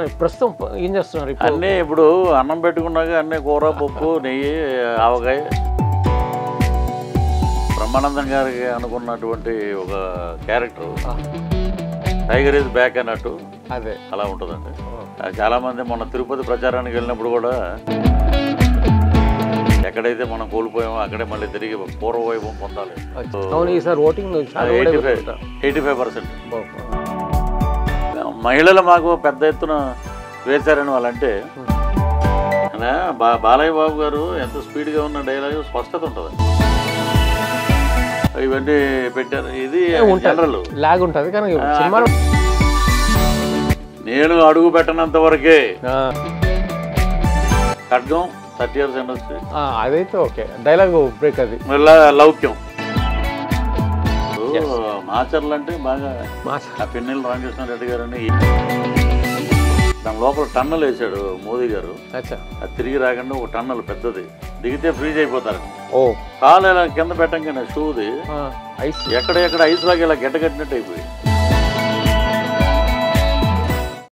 ప్రస్తుతం ప- ఏం చేస్తున్నారు ఇప్పుడు అన్నీ ఇప్పుడు అన్నం పెట్టుకున్నాక అన్నీ కూర పప్పు నెయ్యి ఆవకాయ బ్రహ్మానందం గారికి అనుకున్నటువంటి ఒక క్యారెక్టర్ ఆ, టైగర్ ఇస్ బ్యాక్ అన్నట్టు అదే అలా ఉంటుందండి ఆ, చాలామంది మొన్న తిరుపతి ప్రచారానికి వెళ్ళినప్పుడు కూడా ఎక్కడైతే మనం కోల్పోయామో అక్కడే మళ్ళీ తిరిగి పూర్వవైభవం పొందాలి అవును ఈసారి ఓటింగ్ చాలా కూడా ఎయిటీ ఫైవ్ ఎక్కువ. ఎయిటీ ఫైవ్ పర్సెంట్ బా- మహిళలు మాకు పెద్ద ఎత్తున వేశారని వాళ్ళంటే అలా బా బాలయ్య బాబు గారు ఎంత స్పీడ్గా ఉన్న డైలాగ్ స్పష్టత ఉంటుంది ఇవన్నీ పెట్టారు ఇది ఉంటది. జనరల్ లాగ్ ఉంటుంది కానీ ఆ, సినిమాలో నేను అడుగు పెట్టనంత వరకే ఆ, ఖడ్గం థర్టీ ఇయర్స్ ఇండస్ట్రీ ఆ, అదైతే ఓకే డైలాగ్ బ్రేక్ అది మళ్ళా లౌక్యం మాచర్లు అంటే బాగా మా ఆ పిన్నెల రామకృష్ణారెడ్డి గారు అని దాని లోపల టన్నల్ వేసాడు మోదీ గారు అచ్చా అది తిరిగి రాకుండా ఒక టన్నల్ పెద్దది దిగితే ఫ్రీజ్ అయిపోతారు ఓ కాలు ఇలా కింద పెట్టంగానే షూది ఆ, ఐస్ ఎక్కడ ఎక్కడ ఐస్ లాగా ఇలా గెట్టగట్టినట్టు అయిపోయి